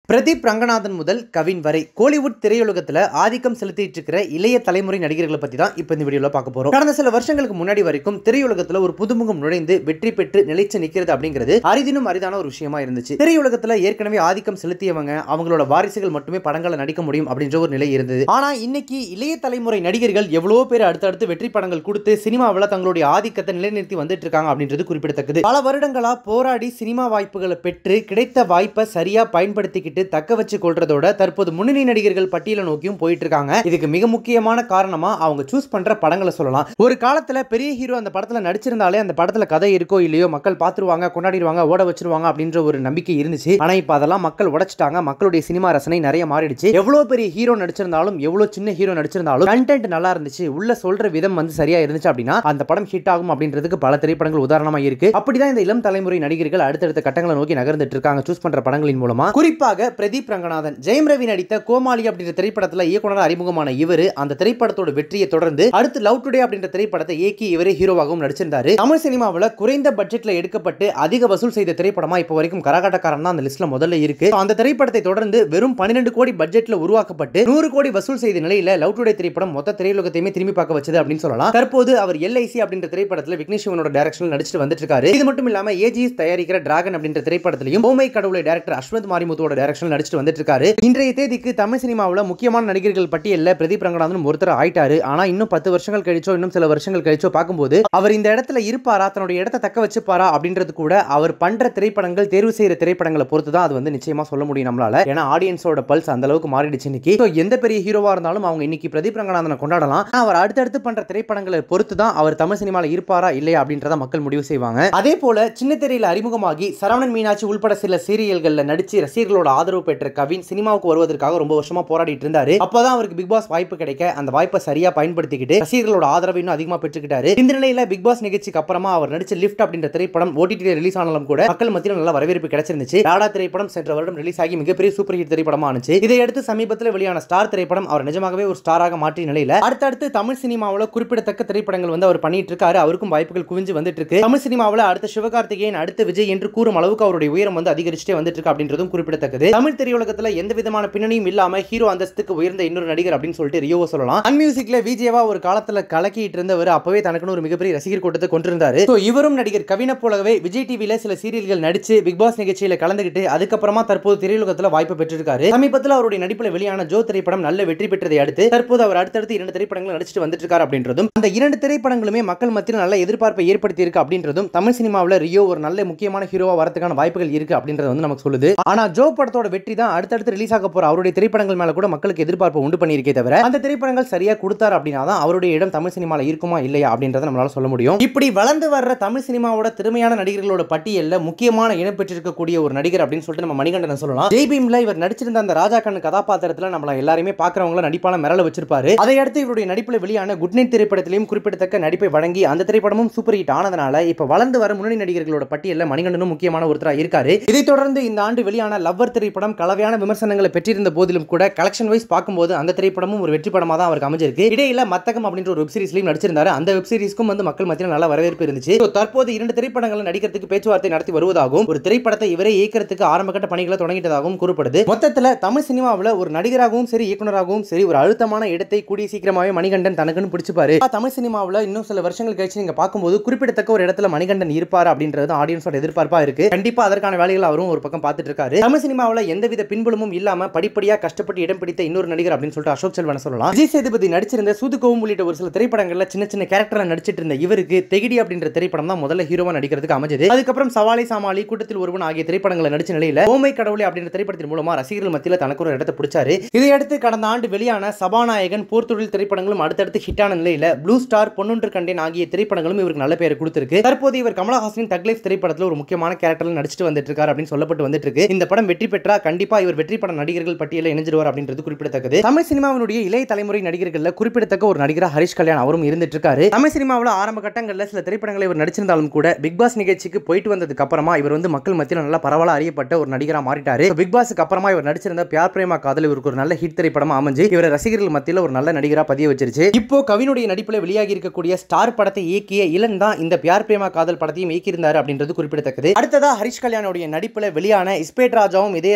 பிரதீப் ரங்கநாதன் முதல் கவின் வரை கோலிவுட் திரையுலகத்துல ஆதிக்கம் செலுத்திட்டு இருக்கிற இளைய தலைமுறை நடிகர்களை பத்தி தான் இப்போ இந்த வீடியோல பார்க்க போறோம் கடந்த சில வருஷங்களுக்கு முன்னாடி வரைக்கும் திரையுலகத்துல ஒரு புதுமுகம் நுழைந்து வெற்றி பெற்று நிலைச்சு நிக்கிறது அப்படிங்கிறது அரிதினும் அரிதான ஒரு விஷயமா இருந்துச்சு திரையுலகத்துல ஏற்கனவே ஆதிக்கம் செலுத்தியவங்க அவங்களோட வாரிசுகள் மட்டுமே படங்களை நடிக்க முடியும் அப்படின்ற ஒரு நிலை இருந்தது ஆனா இன்னைக்கு இளைய தலைமுறை நடிகர்கள் எவ்வளவோ பேர் அடுத்தடுத்து வெற்றி படங்கள் கொடுத்து சினிமாவில் தங்களுடைய ஆதிக்கத்தை நிலைநிறுத்தி வந்துட்டு இருக்காங்க அப்படின்றது குறிப்பிடத்தக்கது பல வருடங்களா போராடி சினிமா வாய்ப்புகளை பெற்று கிடைத்த வாய்ப்பை சரியா பயன்படுத்திக்கிட்டு தக்க வச்சு கொள்றதோட தற்போது முன்னணி நடிகர்கள் பட்டியலை நோக்கியும் போயிட்டு இருக்காங்க இதுக்கு மிக முக்கியமான காரணமா அவங்க சூஸ் பண்ற படங்களை சொல்லலாம் ஒரு காலத்துல பெரிய ஹீரோ அந்த படத்துல நடிச்சிருந்தாலே அந்த படத்துல கதை இருக்கோ இல்லையோ மக்கள் பார்த்துருவாங்க கொண்டாடிடுவாங்க ஓட வச்சிருவாங்க அப்படின்ற ஒரு நம்பிக்கை இருந்துச்சு ஆனா இப்ப அதெல்லாம் மக்கள் உடைச்சிட்டாங்க மக்களுடைய சினிமா ரசனை நிறைய மாறிடுச்சு எவ்வளவு பெரிய ஹீரோ நடிச்சிருந்தாலும் எவ்வளவு சின்ன ஹீரோ நடிச்சிருந்தாலும் கண்டென்ட் நல்லா இருந்துச்சு உள்ள சொல்ற விதம் வந்து சரியா இருந்துச்சு அப்படின்னா அந்த படம் ஹிட் ஆகும் அப்படின்றதுக்கு பல திரைப்படங்கள் உதாரணமா இருக்கு அப்படிதான் இந்த இளம் தலைமுறை நடிகர்கள் அடுத்தடுத்த கட்டங்களை நோக்கி நகர்ந்துட்டு இருக்காங்க சூஸ் பண்ற படங்களின் மூலமா குறிப்பாக பிரதீப் ரங்கநாதன் ஜெயம் ரவி நடித்த கோமாளி அப்படின்ற திரைப்படத்துல இயக்குனர் அறிமுகமான இவர் அந்த திரைப்படத்தோட வெற்றியை தொடர்ந்து அடுத்து லவ் டுடே அப்படின்ற திரைப்படத்தை இயக்கி இவரே ஹீரோவாகவும் நடிச்சிருந்தாரு தமிழ் சினிமாவில் குறைந்த பட்ஜெட்ல எடுக்கப்பட்டு அதிக வசூல் செய்த திரைப்படமா இப்போ வரைக்கும் கரகாட்டக்காரன் தான் அந்த லிஸ்ட்ல முதல்ல இருக்கு So, அந்த திரைப்படத்தை தொடர்ந்து வெறும் பன்னிரெண்டு கோடி பட்ஜெட்ல உருவாக்கப்பட்டு நூறு கோடி வசூல் செய்த நிலையில லவ் டுடே திரைப்படம் மொத்த திரையுலகத்தையுமே திரும்பி பார்க்க வச்சது அப்படின்னு சொல்லலாம் தற்போது அவர் எல்ஐசி அப்படின்ற திரைப்படத்துல விக்னேஷ் சிவனோட டைரக்ஷனில் நடிச்சிட்டு வந்துட்டு இருக்காரு இது மட்டும் இல்லாம ஏஜிஎஸ் தயாரிக்கிற டிராகன் அப்படின்ற திரைப்படத்திலையும் ஓமை கடவுளை டைரக்டர் அஸ்வந்த் மாரிமுத்துவோட டைரக்ஷனில் நடிச்சிட்டு வந்துட்டு இருக்காரு இன்றைய தேதிக்கு தமிழ் சினிமாவில் முக்கியமான நடிகர்கள் பட்டியலில் பிரதீப் ரங்கநாதன் ஒருத்தர் ஆயிட்டாரு ஆனா இன்னும் பத்து வருஷங்கள் கழிச்சோ இன்னும் சில வருஷங்கள் கழிச்சோ பார்க்கும்போது அவர் இந்த இடத்துல இருப்பாரா தன்னுடைய இடத்தை தக்க வச்சுப்பாரா அப்படின்றது கூட அவர் பண்ற திரைப்படங்கள் தேர்வு செய்யற திரைப்படங்களை பொறுத்து தான் அது வந்து நிச்சயமா சொல்ல முடியும் நம்மளால ஏன்னா ஆடியன்ஸோட பல்ஸ் அந்த அளவுக்கு மாறிடுச்சு இன்னைக்கு So, எந்த பெரிய ஹீரோவா இருந்தாலும் அவங்க இன்னைக்கு பிரதீப் ரங்கநாதனை கொண்டாடலாம் ஆனா, அவர் அடுத்தடுத்து பண்ற திரைப்படங்களை பொறுத்து தான் அவர் தமிழ் சினிமாவில் இருப்பாரா இல்லையா அப்படின்றத மக்கள் முடிவு செய்வாங்க அதே போல சின்ன திரையில அறிமுகமாகி சரவணன் மீனாட்சி உள்பட சில சீரியல்கள்ல நடிச்சு ரசிகர்களோட ஆதரவு பெற்ற கவின் சினிமாவுக்கு வருவதற்காக ரொம்ப வருஷமா போராடிட்டு இருந்தாரு அப்பதான் அவருக்கு பிக் பாஸ் வாய்ப்பு கிடைக்க அந்த வாய்ப்பை சரியா பயன்படுத்திக்கிட்டு ரசிகர்களோட ஆதரவை இன்னும் அதிகமா பெற்றுக்கிட்டாரு இந்த நிலையில பிக் பாஸ் நிகழ்ச்சிக்கு அப்புறமா அவர் நடிச்ச லிஃப்ட் அப்படின்ற திரைப்படம் ஓடிடி ரிலீஸ் ஆனாலும் கூட மக்கள் மத்தியில் நல்ல வரவேற்பு கிடைச்சிருந்துச்சு ராடா திரைப்படம் சென்ற வருடம் ரிலீஸ் ஆகி மிகப்பெரிய சூப்பர் ஹிட் திரைப்படமா ஆனிச்சு இதையடுத்து சமீபத்தில் வெளியான ஸ்டார் திரைப்படம் அவர் நிஜமாகவே ஒரு ஸ்டாராக மாற்றிய நிலையில அடுத்தடுத்து தமிழ் சினிமாவில் குறிப்பிடத்தக்க திரைப்படங்கள் வந்து அவர் பண்ணிட்டு இருக்காரு அவருக்கும் வாய்ப்புகள் குவிஞ்சு வந்துட்டு இருக்கு தமிழ் சினிமாவில் அடுத்த சிவகார்த்திகேயன் அடுத்த விஜய் என்று கூறும் அளவுக்கு அவருடைய உயரம் வந்து அதிகரிச்சுட்டே வந்துட்டு இருக்கு அப்படின்றதும் குறிப்பிடத்தக்கது தமிழ் திரையுலகத்தில் எந்த விதமான பின்னணியும் இல்லாம ஹீரோ அந்தஸ்துக்கு உயர்ந்த இன்னொரு நடிகர் அப்படின்னு சொல்லிட்டு ரியோவை சொல்லலாம் அன் மியூசிக்ல விஜயவா ஒரு காலத்துல கலக்கிட்டு இருந்தவர் அப்பவே தனக்குன்னு ஒரு மிகப்பெரிய ரசிகர் கூட்டத்தை கொண்டிருந்தாரு So, இவரும் நடிகர் கவினை போலவே விஜய் டிவில சில சீரியல்கள் நடிச்சு பிக் பாஸ் நிகழ்ச்சியில கலந்துகிட்டு அதுக்கப்புறமா தற்போது திரையுலகத்துல வாய்ப்பு பெற்றிருக்காரு சமீபத்தில் அவருடைய நடிப்புல வெளியான ஜோ திரைப்படம் நல்ல வெற்றி பெற்றதை அடுத்து தற்போது அவர் அடுத்தடுத்து இரண்டு திரைப்படங்கள் நடிச்சிட்டு வந்துட்டு இருக்காரு அப்படின்றதும் அந்த இரண்டு திரைப்படங்களுமே மக்கள் மத்தியில் நல்ல எதிர்பார்ப்பை ஏற்படுத்தி இருக்கு அப்படின்றதும் தமிழ் சினிமாவில் ரியோ ஒரு நல்ல முக்கியமான ஹீரோவா வரதுக்கான வாய்ப்புகள் இருக்கு அப்படின்றது வந்து நமக்கு சொல்லுது ஆனா ஜோ படத்தோட வெற்றி தான் அடுத்தடுத்து ரிலீஸ் ஆக போற அவருடைய திரைப்படங்கள் மேல கூட மக்களுக்கு எதிர்பார்ப்பு உண்டு பண்ணியிருக்கே தவிர அந்த திரைப்படங்கள் சரியா கொடுத்தாரு அப்படின்னா தான் அவருடைய இடம் தமிழ் சினிமாவில் இருக்குமா இல்லையா அப்படின்றத நம்மளால சொல்ல முடியும் இப்படி வளர்ந்து வர்ற தமிழ் சினிமாவோட திறமையான நடிகர்களோட பட்டியலில் முக்கியமான இடம் பெற்றிருக்கக்கூடிய ஒரு நடிகர் அப்படின்னு சொல்லிட்டு நம்ம மணிகண்டனை சொல்லலாம் ஜெய்பீம்ல இவர் நடிச்சிருந்த அந்த ராஜா கண்ணு கதாபாத்திரத்தில் நம்மள எல்லாருமே பார்க்குறவங்கள நடிப்பான மிரள வச்சிருப்பாரு அதை அடுத்து இவருடைய நடிப்பில் வெளியான குட் நைட் திரைப்படத்திலையும் குறிப்பிடத்தக்க நடிப்பை வழங்கி அந்த திரைப்படமும் சூப்பர் ஹிட் ஆனதுனால இப்போ வளர்ந்து வர முன்னணி நடிகர்களோட பட்டியலில் மணிகண்டனும் முக்கியமான ஒருத்தராக இருக்காரு இதைத் தொடர்ந்து இந்த ஆண்டு வெளியான லவ்வர் திரைப்படம் கலவையான விமர்சனங்களை பெற்றிருந்த போதிலும் கூட கலெக்ஷன் வைஸ் பார்க்கும்போது அந்த திரைப்படமும் ஒரு வெற்றி படமாக தான் அவருக்கு அமைஞ்சிருக்கு இடையில மத்தகம் அப்படின்ற ஒரு வெப் சீரிஸ்லையும் நடிச்சிருந்தாரு அந்த வெப் சீரிஸ்க்கும் வந்து மக்கள் மத்தியில் நல்ல வரவேற்பு இருந்துச்சு So, தற்போது இரண்டு திரைப்படங்களை நடிக்கிறதுக்கு பேச்சுவார்த்தை நடத்தி வருவதாகவும் ஒரு திரைப்படத்தை இவரே இயக்கிறதுக்கு ஆரம்பகட்ட பணிகளை தொடங்கிட்டதாகவும் கூறப்படுது மொத்தத்தில் தமிழ் சினிமாவில் ஒரு நடிகராகவும் சரி இயக்குனராகவும் சரி ஒரு அழுத்தமான இடத்தை கூடிய சீக்கிரமாகவே மணிகண்டன் தனக்குன்னு பிடிச்சிப்பாரு தமிழ் சினிமாவில் இன்னும் சில வருஷங்கள் கழிச்சு நீங்க பார்க்கும்போது குறிப்பிடத்தக்க ஒரு இடத்துல மணிகண்டன் இருப்பார் அப்படின்றது ஆடியன்ஸோட எதிர்பார்ப்பா இருக்கு கண்டிப்பா அதற்கான வேலைகள் அவரும் ஒரு பக்கம் பார்த்துட்டு இருக்காரு தமிழ் சினிமாவில் எந்தவித பின்புலமும் இல்லாம படிப்படியா கஷ்டப்பட்டு இடம் பிடித்த இன்னொரு நடிகர் அப்படின்னு சொல்லிட்டு அசோக் செல்வன் சொல்லலாம் விஜய் சேதுபதி நடிச்சிருந்த சூதுகவும் உள்ளிட்ட ஒரு சில திரைப்படங்கள்ல சின்ன சின்ன கேரக்டரா நடிச்சிட்டு இருந்த இவருக்கு தெகிடி அப்படின்ற திரைப்படம் தான் முதல்ல ஹீரோவா நடிக்கிறதுக்கு அமைஞ்சது அதுக்கப்புறம் சவாலை சாமாளி கூட்டத்தில் ஒருவன் ஆகிய திரைப்படங்களை நடிச்ச நிலையில ஓமை கடவுளை அப்படின்ற திரைப்படத்தின் மூலமா ரசிகர்கள் மத்தியில் தனக்கு ஒரு இடத்தை பிடிச்சாரு இதையடுத்து கடந்த ஆண்டு வெளியான சபாநாயகன் போர்த்தொழில் திரைப்படங்களும் அடுத்தடுத்து ஹிட்டான நிலையில ப்ளூ ஸ்டார் பொன்னொன்று கண்டேன் ஆகிய திரைப்படங்களும் இவருக்கு நல்ல பேர் கொடுத்திருக்கு தற்போது இவர் கமலஹாசனின் தக் லைஃப் திரைப்படத்தில் ஒரு முக்கியமான கேரக்டர்ல நடிச்சிட்டு வந்துட்டு இருக்காரு அப்படின்னு சொல்லப்பட்டு வந்துட்டு இருக்கு இந்த படம் வெற்றி பெற்றா கண்டிப்பா இவர் வெற்றி பட நடிகர்கள் பட்டியலில் இணைஞ்சிருவார் அப்படின்றது குறிப்பிடத்தக்கது தமிழ் சினிமாவினுடைய இளைய தலைமுறை நடிகர்கள்ல குறிப்பிடத்தக்க ஒரு நடிகரா ஹரிஷ் கல்யாண் அவரும் இருந்துட்டு இருக்காரு தமிழ் சினிமாவில் ஆரம்ப கட்டங்களில் சில திரைப்படங்களை இவர் நடிச்சிருந்தாலும் கூட பிக் பாஸ் நிகழ்ச்சிக்கு போயிட்டு வந்ததுக்கு அப்புறமா இவர் வந்து மக்கள் மத்தியில் நல்லா பரவலா அறியப்பட்ட ஒரு நடிகரா மாறிட்டாரு பிக் பாஸ்க்கு அப்புறமா இவர் நடிச்சிருந்த பியார் பிரேமா காதல் இவருக்கு ஒரு நல்ல ஹிட் திரைப்படமா அமைஞ்சு இவர் ரசிகர்கள் மத்தியில் ஒரு நல்ல நடிகரா பதிய வச்சிருச்சு இப்போ கவினுடைய நடிப்பில் வெளியாகி இருக்கக்கூடிய ஸ்டார் படத்தை இயக்கிய இளன் தான் இந்த பியார் பிரேமா காதல் படத்தையும் இயக்கியிருந்தாரு அப்படின்றது குறிப்பிடத்தக்கது அடுத்ததா ஹரிஷ் கல்யாணுடைய நடிப்பில் வெளியான இஸ்பேட் ராஜாவும் இதய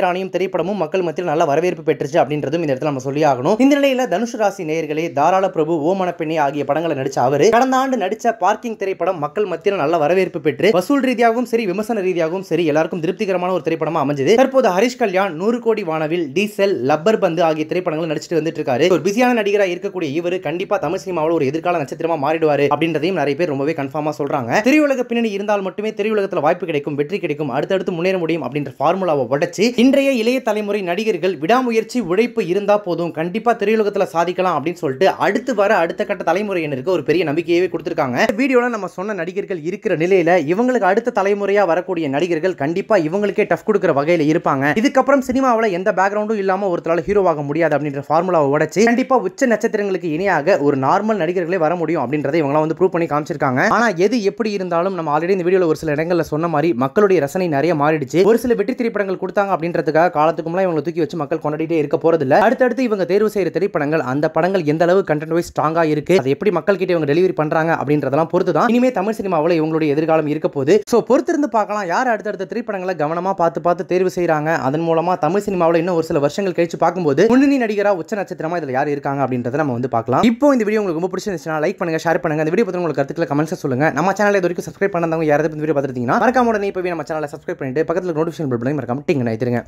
பேராணையும் திரைப்படமும் மக்கள் மத்தியில் நல்ல வரவேற்பு பெற்றுச்சு அப்படின்றதும் இந்த இடத்துல நம்ம சொல்லி ஆகணும் இந்த நிலையில தனுஷ் ராசி நேயர்களே தாராள பிரபு ஓமன பெண்ணே ஆகிய படங்களை நடிச்ச அவரு கடந்த ஆண்டு நடிச்ச பார்க்கிங் திரைப்படம் மக்கள் மத்தியில் நல்ல வரவேற்பு பெற்று வசூல் ரீதியாகவும் சரி விமர்சன ரீதியாகவும் சரி எல்லாருக்கும் திருப்திகரமான ஒரு திரைப்படமா அமைஞ்சது தற்போது ஹரிஷ் கல்யாண் நூறு கோடி வானவில் டீசல் லப்பர் பந்து ஆகிய திரைப்படங்கள் நடிச்சிட்டு வந்துட்டு இருக்காரு ஒரு பிஸியான நடிகரா இருக்கக்கூடிய இவர் கண்டிப்பா தமிழ் சினிமாவில் ஒரு எதிர்கால நட்சத்திரமா மாறிடுவாரு அப்படின்றதையும் நிறைய பேர் ரொம்பவே கன்ஃபார்மா சொல்றாங்க திரையுலக பின்னணி இருந்தால் மட்டுமே திரையுலகத்துல வாய்ப்பு கிடைக்கும் வெற்றி கிடைக்கும் அடுத்தடுத்து முன்னேற முடியும் அப்படின்ற ஃபார்முலாவை உடைச்சு இன்றைய இளைய தலைமுறை நடிகர்கள் விடாமுயற்சி உழைப்பு இருந்தா போதும் கண்டிப்பா திரையுலகத்துல சாதிக்கலாம் அப்படின்னு சொல்லிட்டு அடுத்து வர அடுத்த கட்ட தலைமுறையினருக்கு ஒரு பெரிய நம்பிக்கையவே கொடுத்திருக்காங்க வீடியோல நம்ம சொன்ன நடிகர்கள் இருக்கிற நிலையில இவங்களுக்கு அடுத்த தலைமுறையா வரக்கூடிய நடிகர்கள் கண்டிப்பா இவங்களுக்கே டஃப் கொடுக்குற வகையில இருப்பாங்க இதுக்கப்புறம் சினிமாவில் எந்த பேக்ரவுண்டும் இல்லாம ஒருத்தரால ஹீரோவாக முடியாது அப்படின்ற ஃபார்முலாவை உடைச்சு கண்டிப்பா உச்ச நட்சத்திரங்களுக்கு இணையாக ஒரு நார்மல் நடிகர்களே வர முடியும் அப்படின்றத இவங்களாம் வந்து ப்ரூவ் பண்ணி காமிச்சிருக்காங்க ஆனா எது எப்படி இருந்தாலும் நம்ம ஆல்ரெடி இந்த வீடியோல ஒரு சில இடங்கள்ல சொன்ன மாதிரி மக்களுடைய ரசனை நிறைய மாறிடுச்சு ஒரு சில வெற்றி திரைப்படங்கள் கொடுத்தாங்க அப்படின்றதுக்காக காலத்துக்கு முன்னாடி இவங்களை தூக்கி வச்சு மக்கள் கொண்டாடிட்டே இருக்க போறதில்ல அடுத்தடுத்து இவங்க தேர்வு செய்யற திரைப்படங்கள் அந்த படங்கள் எந்த அளவு கண்டென்ட் வைஸ் ஸ்ட்ராங்கா இருக்கு அதை எப்படி மக்கள் கிட்ட இவங்க டெலிவரி பண்றாங்க அப்படின்றதெல்லாம் பொறுத்து தான் இனிமே தமிழ் சினிமாவில் இவங்களுடைய எதிர்காலம் இருக்க போகுது ஸோ பொறுத்திருந்து பார்க்கலாம் யார் அடுத்தடுத்த திரைப்படங்களை கவனமா பார்த்து பார்த்து தேர்வு செய்றாங்க அதன் மூலமா தமிழ் சினிமாவில் இன்னும் ஒரு சில வருஷங்கள் கழிச்சு பார்க்கும்போது முன்னணி நடிகரா உச்ச நட்சத்திரமா இதுல யார் இருக்காங்க அப்படின்றத நம்ம வந்து பார்க்கலாம் இப்போ இந்த வீடியோ உங்களுக்கு ரொம்ப பிடிச்சிருந்துச்சுன்னா லைக் பண்ணுங்க ஷேர் பண்ணுங்க இந்த வீடியோ பத்தி உங்களுக்கு கருத்துக்களை கமெண்ட்ஸ் சொல்லுங்க நம்ம சேனலை இது வரைக்கும் சப்ஸ்கிரைப் பண்ணாதவங்க யாராவது இந்த வீடியோ பார்த்துருந்தீங்கன்னா மறக்காம உடனே இப்போ நம்ம சேனலை சப்ஸ்கிரைப் பண்ணிட்டு பக்கத்தில் நோட்டிஃபிகேஷன் பில் பண்ணி மறக்காம டிங்க நினைத்துருங்க